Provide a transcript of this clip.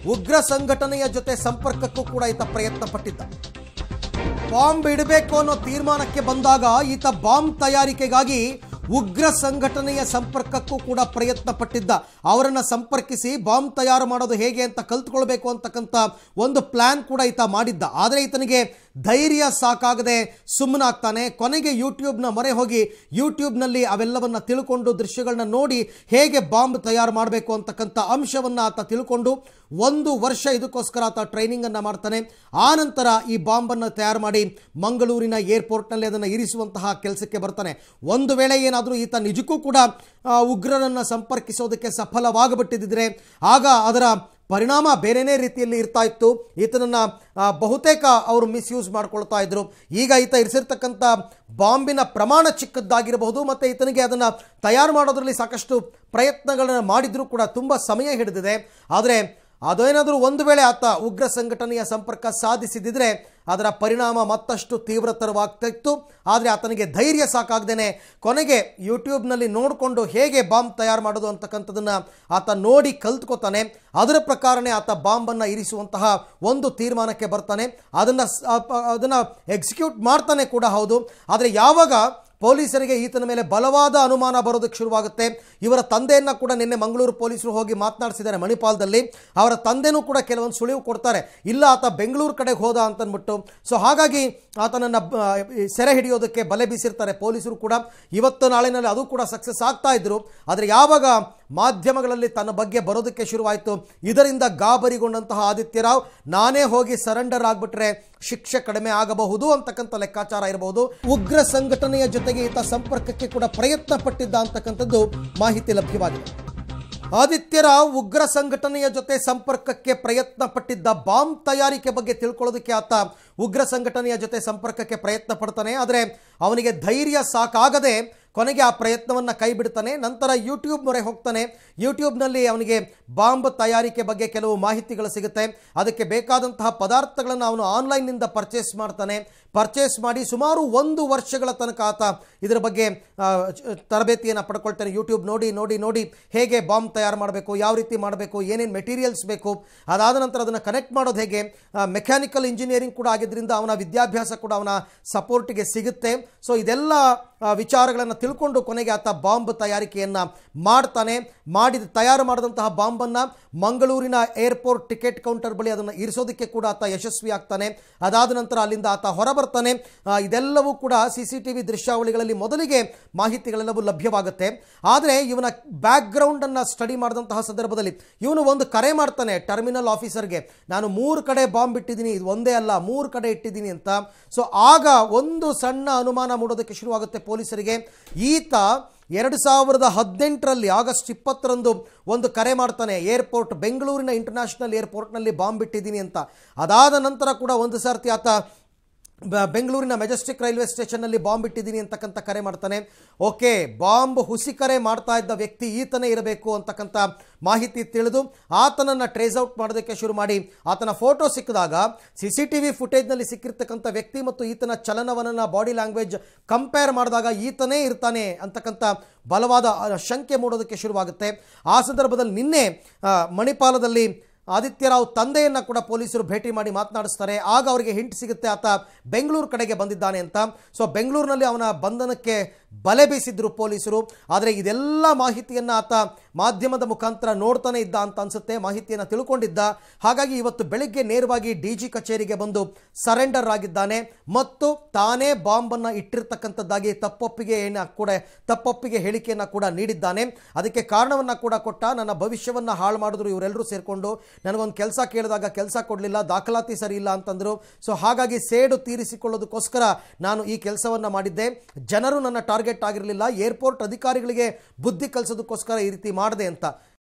ಉಗ್ರ ಸಂಘಟನೆಯ ಜೊತೆ ಸಂಪರ್ಕಕ್ಕೂ ಕೂಡ ಈತ ಪ್ರಯತ್ನ ಪಟ್ಟಿದ್ದ ಬಾಂಬ್ ಇಡಬೇಕು ಅನ್ನೋ ತೀರ್ಮಾನಕ್ಕೆ ಬಂದಾಗ ಈತ ಬಾಂಬ್ ತಯಾರಿಕೆಗಾಗಿ ಉಗ್ರ ಸಂಘಟನೆಯ ಸಂಪರ್ಕಕ್ಕೂ ಕೂಡ ಪ್ರಯತ್ನ ಪಟ್ಟಿದ್ದ ಅವರನ್ನ ಸಂಪರ್ಕಿಸಿ ಬಾಂಬ್ ತಯಾರು ಮಾಡೋದು ಹೇಗೆ ಅಂತ ಕಲ್ತ್ಕೊಳ್ಬೇಕು ಅಂತಕ್ಕಂಥ ಒಂದು ಪ್ಲಾನ್ ಕೂಡ ಈತ ಮಾಡಿದ್ದ ಆದರೆ ಈತನಿಗೆ ಧೈರ್ಯ ಸಾಕಾಗದೆ ಸುಮ್ಮನಾಗ್ತಾನೆ ಕೊನೆಗೆ ಯೂಟ್ಯೂಬ್ನ ಮೊರೆ ಹೋಗಿ ಯೂಟ್ಯೂಬ್ನಲ್ಲಿ ಅವೆಲ್ಲವನ್ನ ತಿಳ್ಕೊಂಡು ದೃಶ್ಯಗಳನ್ನ ನೋಡಿ ಹೇಗೆ ಬಾಂಬ್ ತಯಾರು ಮಾಡಬೇಕು ಅಂತಕ್ಕಂಥ ಅಂಶವನ್ನು ಆತ ತಿಳ್ಕೊಂಡು ಒಂದು ವರ್ಷ ಇದಕ್ಕೋಸ್ಕರ ಆತ ಟ್ರೈನಿಂಗನ್ನು ಮಾಡ್ತಾನೆ ಆ ನಂತರ ಈ ಬಾಂಬನ್ನು ತಯಾರು ಮಾಡಿ ಮಂಗಳೂರಿನ ಏರ್ಪೋರ್ಟ್ನಲ್ಲಿ ಅದನ್ನು ಇರಿಸುವಂತಹ ಕೆಲಸಕ್ಕೆ ಬರ್ತಾನೆ ಒಂದು ವೇಳೆ ಏನಾದರೂ ಈತ ನಿಜಕ್ಕೂ ಕೂಡ ಆ, ಉಗ್ರರನ್ನು ಸಂಪರ್ಕಿಸೋದಕ್ಕೆ ಸಫಲವಾಗಬಿಟ್ಟಿದ್ದರೆ ಆಗ ಅದರ ಪರಿಣಾಮ ಬೇರೆನೇ ರೀತಿಯಲ್ಲಿ ಇರ್ತಾ ಇತ್ತು ಈತನನ್ನು ಆ, ಬಹುತೇಕ ಅವರು ಮಿಸ್ಯೂಸ್ ಮಾಡ್ಕೊಳ್ತಾ ಇದ್ರು ಈಗ ಈತ ಇರಿಸಿರ್ತಕ್ಕಂಥ ಬಾಂಬಿನ ಪ್ರಮಾಣ ಚಿಕ್ಕದ್ದಾಗಿರಬಹುದು ಮತ್ತು ಈತನಿಗೆ ಅದನ್ನು ತಯಾರು ಮಾಡೋದರಲ್ಲಿ ಸಾಕಷ್ಟು ಪ್ರಯತ್ನಗಳನ್ನು ಮಾಡಿದರೂ ಕೂಡ ತುಂಬ ಸಮಯ ಹಿಡಿದಿದೆ ಆದರೆ ಅದೇನಾದರೂ ಒಂದು ವೇಳೆ ಆತ ಉಗ್ರ ಸಂಘಟನೆಯ ಸಂಪರ್ಕ ಸಾಧಿಸಿದಿದ್ರೆ ಅದರ ಪರಿಣಾಮ ಮತ್ತಷ್ಟು ತೀವ್ರತರವಾಗ್ತಾ ಇತ್ತು ಆದರೆ ಆತನಿಗೆ ಧೈರ್ಯ ಸಾಕಾಗ್ದೇನೆ ಕೊನೆಗೆ ಯೂಟ್ಯೂಬ್ನಲ್ಲಿ ನೋಡಿಕೊಂಡು ಹೇಗೆ ಬಾಂಬ್ ತಯಾರು ಮಾಡೋದು ಅಂತಕ್ಕಂಥದ್ದನ್ನು ಆತ ನೋಡಿ ಕಲ್ತ್ಕೋತಾನೆ ಅದರ ಪ್ರಕಾರನೇ ಆತ ಬಾಂಬನ್ನು ಇರಿಸುವಂತಹ ಒಂದು ತೀರ್ಮಾನಕ್ಕೆ ಬರ್ತಾನೆ ಅದನ್ನು ಅದನ್ನು ಎಕ್ಸಿಕ್ಯೂಟ್ ಮಾಡ್ತಾನೆ ಕೂಡ ಹೌದು ಆದರೆ ಯಾವಾಗ ಪೊಲೀಸರಿಗೆ ಈತನ ಮೇಲೆ ಬಲವಾದ ಅನುಮಾನ ಬರೋದಕ್ಕೆ ಶುರುವಾಗುತ್ತೆ ಇವರ ತಂದೆಯನ್ನ ಕೂಡ ನಿನ್ನೆ ಮಂಗಳೂರು ಪೊಲೀಸರು ಹೋಗಿ ಮಾತನಾಡಿಸಿದ್ದಾರೆ ಮಣಿಪಾಲದಲ್ಲಿ ಅವರ ತಂದೆನೂ ಕೂಡ ಕೆಲವೊಂದು ಸುಳಿವು ಕೊಡ್ತಾರೆ ಇಲ್ಲ ಆತ ಬೆಂಗಳೂರು ಕಡೆಗೆ ಹೋದ ಅಂತಂದ್ಬಿಟ್ಟು ಸೊ ಹಾಗಾಗಿ ಆತನನ್ನು ಸೆರೆ ಹಿಡಿಯೋದಕ್ಕೆ ಬಲೆ ಬೀಸಿರ್ತಾರೆ ಪೊಲೀಸರು ಕೂಡ ಇವತ್ತು ನಾಳಿನಲ್ಲಿ ಅದು ಕೂಡ ಸಕ್ಸಸ್ ಆಗ್ತಾ ಇದ್ರು ಆದರೆ ಯಾವಾಗ ಮಾಧ್ಯಮಗಳಲ್ಲಿ ತನ್ನ ಬಗ್ಗೆ ಬರೋದಕ್ಕೆ ಶುರುವಾಯಿತು ಇದರಿಂದ ಗಾಬರಿಗೊಂಡಂತಹ ಆದಿತ್ಯ ರಾವ್ ನಾನೇ ಹೋಗಿ ಸರೆಂಡರ್ ಆಗಿಬಿಟ್ರೆ ಶಿಕ್ಷೆ ಕಡಿಮೆ ಆಗಬಹುದು ಅಂತಕ್ಕಂಥ ಲೆಕ್ಕಾಚಾರ ಇರಬಹುದು ಉಗ್ರ ಸಂಘಟನೆಯ ಜೊತೆಗೆ ಈತ ಸಂಪರ್ಕಕ್ಕೆ ಕೂಡ ಪ್ರಯತ್ನ ಪಟ್ಟಿದ್ದ ಅಂತಕ್ಕಂಥದ್ದು ಮಾಹಿತಿ ಲಭ್ಯವಾಗಿದೆ ಆದಿತ್ಯ ರಾವ್ ಉಗ್ರ ಸಂಘಟನೆಯ ಜೊತೆ ಸಂಪರ್ಕಕ್ಕೆ ಪ್ರಯತ್ನ ಪಟ್ಟಿದ್ದ ಬಾಂಬ್ ತಯಾರಿಕೆ ಬಗ್ಗೆ ತಿಳ್ಕೊಳ್ಳೋದಕ್ಕೆ ಆತ ಉಗ್ರ ಸಂಘಟನೆಯ ಜೊತೆ ಸಂಪರ್ಕಕ್ಕೆ ಪ್ರಯತ್ನ ಪಡ್ತಾನೆ ಆದರೆ ಅವನಿಗೆ ಧೈರ್ಯ ಸಾಕಾಗದೆ ಕೊನೆಗೆ ಆ ಪ್ರಯತ್ನವನ್ನು ಕೈ ಬಿಡ್ತಾನೆ ನಂತರ ಯೂಟ್ಯೂಬ್ ಮೊರೆ ಹೋಗ್ತಾನೆ ಯೂಟ್ಯೂಬ್ನಲ್ಲಿ ಅವನಿಗೆ ಬಾಂಬ್ ತಯಾರಿಕೆ ಬಗ್ಗೆ ಕೆಲವು ಮಾಹಿತಿಗಳು ಸಿಗುತ್ತೆ ಅದಕ್ಕೆ ಬೇಕಾದಂತಹ ಪದಾರ್ಥಗಳನ್ನು ಅವನು ಆನ್ಲೈನ್ನಿಂದ ಪರ್ಚೇಸ್ ಮಾಡ್ತಾನೆ ಪರ್ಚೇಸ್ ಮಾಡಿ ಸುಮಾರು ಒಂದು ವರ್ಷಗಳ ತನಕ ಆತ ಇದರ ಬಗ್ಗೆ ಆ, ಚ- ತರಬೇತಿಯನ್ನು ಪಡ್ಕೊಳ್ತಾನೆ ಯೂಟ್ಯೂಬ್ ನೋಡಿ ನೋಡಿ ನೋಡಿ ಹೇಗೆ ಬಾಂಬ್ ತಯಾರು ಮಾಡಬೇಕು ಯಾವ ರೀತಿ ಮಾಡಬೇಕು ಏನೇನು ಮೆಟೀರಿಯಲ್ಸ್ ಬೇಕು ಅದಾದ ನಂತರ ಅದನ್ನು ಕನೆಕ್ಟ್ ಮಾಡೋದು ಹೇಗೆ ಮೆಕ್ಯಾನಿಕಲ್ ಇಂಜಿನಿಯರಿಂಗ್ ಕೂಡ ಆಗಿದ್ದರಿಂದ ಅವನ ವಿದ್ಯಾಭ್ಯಾಸ ಕೂಡ ಅವನ ಸಪೋರ್ಟಿಗೆ ಸಿಗುತ್ತೆ ಸೊ ಇದೆಲ್ಲ ವಿಚಾರಗಳನ್ನು ತಿಳ್ಕೊಂಡು ಕೊನೆಗೆ ಆತ ಬಾಂಬ್ ತಯಾರಿಕೆಯನ್ನು ಮಾಡ್ತಾನೆ ಮಾಡಿದ ತಯಾರು ಮಾಡಿದಂತಹ ಬಾಂಬನ್ನು ಮಂಗಳೂರಿನ ಏರ್ಪೋರ್ಟ್ ಟಿಕೆಟ್ ಕೌಂಟರ್ ಬಳಿ ಅದನ್ನು ಇರಿಸೋದಕ್ಕೆ ಕೂಡ ಆತ ಯಶಸ್ವಿ ಆಗ್ತಾನೆ ಅದಾದ ನಂತರ ಅಲ್ಲಿಂದ ಆತ ಹೊರಬರ್ತಾನೆ ಆ, ಇದೆಲ್ಲವೂ ಕೂಡ ಸಿ ಸಿ ಟಿ ವಿ ದೃಶ್ಯಾವಳಿಗಳಲ್ಲಿ ಮೊದಲಿಗೆ ಮಾಹಿತಿಗಳೆಲ್ಲವೂ ಲಭ್ಯವಾಗುತ್ತೆ ಆದರೆ ಇವನ ಬ್ಯಾಕ್ಗ್ರೌಂಡನ್ನು ಸ್ಟಡಿ ಮಾಡಿದಂತಹ ಸಂದರ್ಭದಲ್ಲಿ ಇವನು ಒಂದು ಕರೆ ಮಾಡ್ತಾನೆ ಟರ್ಮಿನಲ್ ಆಫೀಸರ್ಗೆ ನಾನು ಮೂರು ಕಡೆ ಬಾಂಬ್ ಇಟ್ಟಿದ್ದೀನಿ ಇದು ಒಂದೇ ಅಲ್ಲ ಮೂರು ಕಡೆ ಇಟ್ಟಿದ್ದೀನಿ ಅಂತ ಸೊ ಆಗ ಒಂದು ಸಣ್ಣ ಅನುಮಾನ ಮೂಡೋದಕ್ಕೆ ಶುರುವಾಗುತ್ತೆ ಪೊಲೀಸರಿಗೆ ಈತ ಎರಡು ಸಾವಿರದ ಹದಿನೆಂಟರಲ್ಲಿ ಆಗಸ್ಟ್ ಇಪ್ಪತ್ತರಂದು ಒಂದು ಕರೆ ಮಾಡ್ತಾನೆ ಏರ್ಪೋರ್ಟ್ ಬೆಂಗಳೂರಿನ ಇಂಟರ್ನ್ಯಾಷನಲ್ ಏರ್ಪೋರ್ಟ್ನಲ್ಲಿ ಬಾಂಬ್ ಇಟ್ಟಿದ್ದೀನಿ ಅಂತ ಅದಾದ ನಂತರ ಕೂಡ ಒಂದು ಸರ್ತಿ ಆತ ಬ- ಬೆಂಗಳೂರಿನ ಮೆಜೆಸ್ಟಿಕ್ ರೈಲ್ವೆ ಸ್ಟೇಷನ್ನಲ್ಲಿ ಬಾಂಬ್ ಇಟ್ಟಿದ್ದೀನಿ ಅಂತಕ್ಕಂಥ ಕರೆ ಮಾಡ್ತಾನೆ ಓಕೆ ಬಾಂಬ್ ಹುಸಿ ಕರೆ ಮಾಡ್ತಾ ಇದ್ದ ವ್ಯಕ್ತಿ ಈತನೇ ಇರಬೇಕು ಅಂತಕ್ಕಂಥ ಮಾಹಿತಿ ತಿಳಿದು ಆತನನ್ನು ಟ್ರೇಸ್ ಔಟ್ ಮಾಡೋದಕ್ಕೆ ಶುರು ಮಾಡಿ ಆತನ ಫೋಟೋ ಸಿಕ್ಕಿದಾಗ ಸಿ ಸಿ ಟಿ ವಿ ಫುಟೇಜ್ನಲ್ಲಿ ಸಿಕ್ಕಿರ್ತಕ್ಕಂಥ ವ್ಯಕ್ತಿ ಮತ್ತು ಈತನ ಚಲನವಲನ ಬಾಡಿ ಲ್ಯಾಂಗ್ವೇಜ್ ಕಂಪೇರ್ ಮಾಡಿದಾಗ ಈತನೇ ಇರ್ತಾನೆ ಅಂತಕ್ಕಂಥ ಬಲವಾದ ಆ, ಶಂಕೆ ಮೂಡೋದಕ್ಕೆ ಶುರುವಾಗುತ್ತೆ ಆ ಸಂದರ್ಭದಲ್ಲಿ ನಿನ್ನೆ ಆ, ಮಣಿಪಾಲದಲ್ಲಿ ಆದಿತ್ಯರಾವ್ ತಂದೆಯನ್ನು ಕೂಡ ಪೊಲೀಸರು ಭೇಟಿ ಮಾಡಿ ಮಾತನಾಡಿಸ್ತಾರೆ ಆಗ ಅವರಿಗೆ ಹಿಂಟ್ ಸಿಗುತ್ತೆ ಆತ ಬೆಂಗಳೂರು ಕಡೆಗೆ ಬಂದಿದ್ದಾನೆ ಅಂತ ಸೊ ಬೆಂಗಳೂರಿನಲ್ಲಿ ಅವನ ಬಂಧನಕ್ಕೆ ಬಲೆ ಬೀಸಿದ್ರು ಪೊಲೀಸರು ಆದರೆ ಇದೆಲ್ಲ ಮಾಹಿತಿಯನ್ನು ಆತ ಮಾಧ್ಯಮದ ಮುಖಾಂತರ ನೋಡ್ತಾನೆ ಇದ್ದ ಅಂತ ಅನ್ಸುತ್ತೆ ಮಾಹಿತಿಯನ್ನು ತಿಳ್ಕೊಂಡಿದ್ದ ಹಾಗಾಗಿ ಇವತ್ತು ಬೆಳಿಗ್ಗೆ ನೇರವಾಗಿ ಡಿ ಜಿ ಕಚೇರಿಗೆ ಬಂದು ಸರೆಂಡರ್ ಆಗಿದ್ದಾನೆ ಮತ್ತು ತಾನೇ ಬಾಂಬನ್ನು ಇಟ್ಟಿರ್ತಕ್ಕಂಥದ್ದಾಗಿ ತಪ್ಪೊಪ್ಪಿಗೆ ಏನ ಕೂಡ ತಪ್ಪೊಪ್ಪಿಗೆ ಹೇಳಿಕೆಯನ್ನು ಕೂಡ ನೀಡಿದ್ದಾನೆ ಅದಕ್ಕೆ ಕಾರಣವನ್ನು ಕೂಡ ಕೊಟ್ಟ ನನ್ನ ಭವಿಷ್ಯವನ್ನು ಹಾಳು ಮಾಡಿದ್ರು ಇವರೆಲ್ಲರೂ ಸೇರಿಕೊಂಡು ನನಗೊಂದು ಕೆಲಸ ಕೇಳಿದಾಗ ಕೆಲಸ ಕೊಡಲಿಲ್ಲ ದಾಖಲಾತಿ ಸರಿ ಇಲ್ಲ ಅಂತಂದರು ಸೊ ಹಾಗಾಗಿ ಸೇಡು ತೀರಿಸಿಕೊಳ್ಳೋದಕ್ಕೋಸ್ಕರ ನಾನು ಈ ಕೆಲಸವನ್ನು ಮಾಡಿದ್ದೆ ಜನರು ನನ್ನ ಟಾರ್ಗೆಟ್ ಆಗಿರಲಿಲ್ಲ ಏರ್ಪೋರ್ಟ್ ಅಧಿಕಾರಿಗಳಿಗೆ ಬುದ್ಧಿ ಕಲಿಸೋದಕ್ಕೋಸ್ಕರ ಈ ರೀತಿ ಮಾಡಿದೆ ಅಂತ